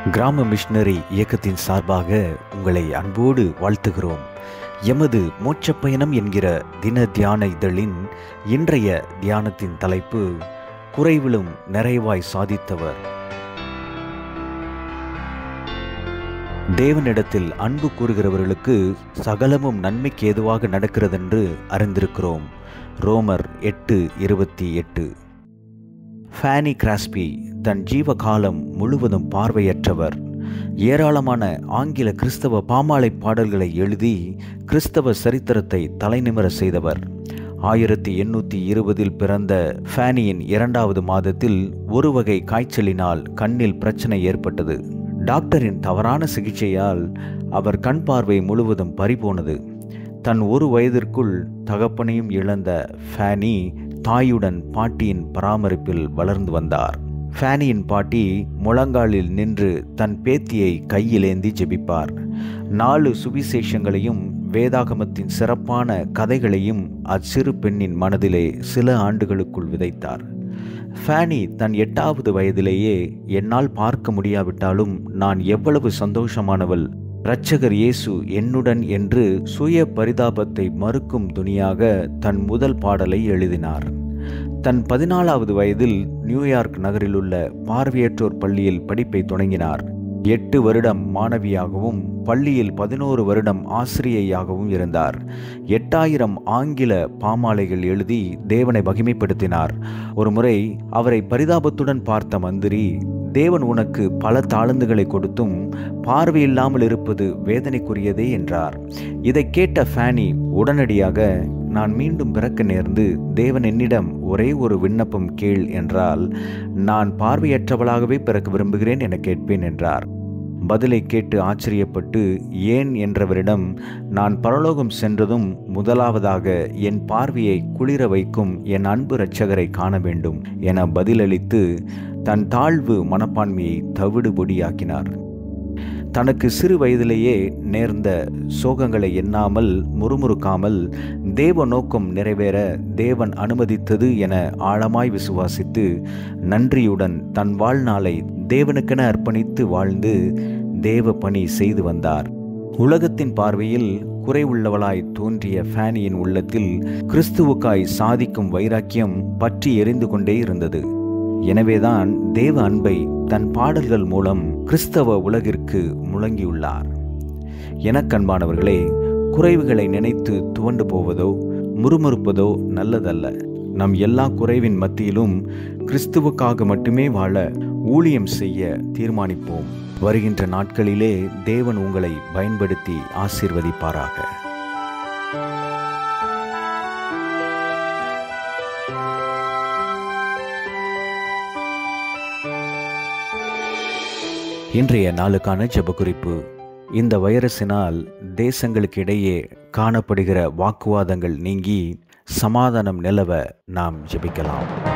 கிராம மிஷனரி இயக்கத்தின் சார்பாக உங்களை அன்போடு வாழ்த்துகிறோம் எமது மோட்ச பயணம் என்கிற தின தியான இதழின் இன்றைய தியானத்தின் தலைப்பு குறைவிலும் நிறைவாய் சாதித்தவர் தேவனிடத்தில் அன்பு கூறுகிறவர்களுக்கு சகலமும் நன்மைக்கு ஏதுவாக நடக்கிறதென்று அறிந்திருக்கிறோம் ரோமர் எட்டு இருபத்தி எட்டு ஃபேனி கிராஸ்பி தன் ஜீவ காலம் முழுவதும் பார்வையற்றவர் ஏராளமான ஆங்கில கிறிஸ்தவ பாமாலை பாடல்களை எழுதி கிறிஸ்தவ சரித்திரத்தை தலைநிமிர செய்தவர் ஆயிரத்தி எண்ணூற்றி இருபதில் பிறந்த ஃபேனியின் இரண்டாவது மாதத்தில் ஒரு வகை காய்ச்சலினால் கண்ணில் பிரச்சனை ஏற்பட்டது டாக்டரின் தவறான சிகிச்சையால் அவர் கண் பார்வை முழுவதும் பறிபோனது தன் ஒரு வயதிற்குள் தகப்பனையும் இழந்த ஃபேனி தாயுடன் பாட்டியின் பராமரிப்பில் வளர்ந்து வந்தார் ஃபேனியின் பாட்டி முழங்காலில் நின்று தன் பேத்தியை கையிலேந்தி ஜெபிப்பார் நாலு சுவிசேஷங்களையும் வேதாகமத்தின் சிறப்பான கதைகளையும் அச்சிறு பெண்ணின் மனதிலே சில ஆண்டுகளுக்குள் விதைத்தார் ஃபேனி தன் எட்டாவது வயதிலேயே என்னால் பார்க்க முடியாவிட்டாலும் நான் எவ்வளவு சந்தோஷமானவள் இரட்சகர் இயேசு என்னுடன் என்று சுய பரிதாபத்தை மறுக்கும் துணியாக தன் முதல் பாடலை எழுதினார் தன் பதினாலாவது வயதில் நியூயார்க் நகரிலுள்ள பார்வையற்றோர் பள்ளியில் படிப்பை தொடங்கினார் எட்டு வருடம் மாணவியாகவும் பள்ளியில் பதினோரு வருடம் ஆசிரியையாகவும் இருந்தார் எட்டாயிரம் ஆங்கில பாமாலைகள் எழுதி தேவனை மகிமைப்படுத்தினார் ஒருமுறை அவரை பரிதாபத்துடன் பார்த்த மந்திரி தேவன் உனக்கு பல தாளந்துகளை கொடுத்தும் பார்வையில்லாமல் இருப்பது வேதனைக்குரியதே என்றார் இதை கேட்ட ஃபேனி உடனடியாக நான் மீண்டும் பிறக்க நேர்ந்து தேவன் என்னிடம் ஒரே ஒரு விண்ணப்பம் கேள் என்றால் நான் பார்வையற்றவளாகவே பிறக்க விரும்புகிறேன் என கேட்பேன் என்றார் பதிலை கேட்டு ஆச்சரியப்பட்டு ஏன் என்றவரிடம் நான் பரலோகம் சென்றதும் முதலாவதாக என் பார்வையை குளிர வைக்கும் என் அன்பு இரட்சகரை காண வேண்டும் என பதிலளித்து தன் தாழ்வு மனப்பான்மையை தவிடுபொடியாக்கினார் தனக்கு சிறு வயதிலேயே நேர்ந்த சோகங்களை எண்ணாமல் முறுமுறுக்காமல் தேவ நோக்கம் நிறைவேற தேவன் அனுமதித்தது என ஆழமாய் விசுவாசித்து நன்றியுடன் தன் வாழ்நாளை தேவனுக்கென அர்ப்பணித்து வாழ்ந்து தேவ பணி செய்து வந்தார் உலகத்தின் பார்வையில் குறைவுள்ளவளாய் தோன்றிய ஃபேனியின் உள்ளத்தில் கிறிஸ்துவுக்காய் சாதிக்கும் வைராக்கியம் பற்றி எரிந்து கொண்டே இருந்தது எனவேதான் தேவ அன்பை தன் பாடல்கள் மூலம் கிறிஸ்தவ உலகிற்கு முழங்கியுள்ளார் எனக்கன்பானவர்களே குறைவுகளை நினைத்து துவண்டு போவதோ முறுமுறுப்பதோ நல்லதல்ல நம் எல்லா குறைவின் மத்தியிலும் கிறிஸ்துவுக்காக மட்டுமே வாழ ஊழியம் செய்ய தீர்மானிப்போம் வருகின்ற நாட்களிலே தேவன் உங்களை பயன்படுத்தி ஆசீர்வதிப்பாராக இன்றைய நாளுக்கான ஜெபக்குறிப்பு இந்த வைரஸினால் தேசங்களுக்கு இடையே காணப்படுகிற வாக்குவாதங்கள் நீங்கி சமாதானம் நிலவ நாம் ஜெபிக்கலாம்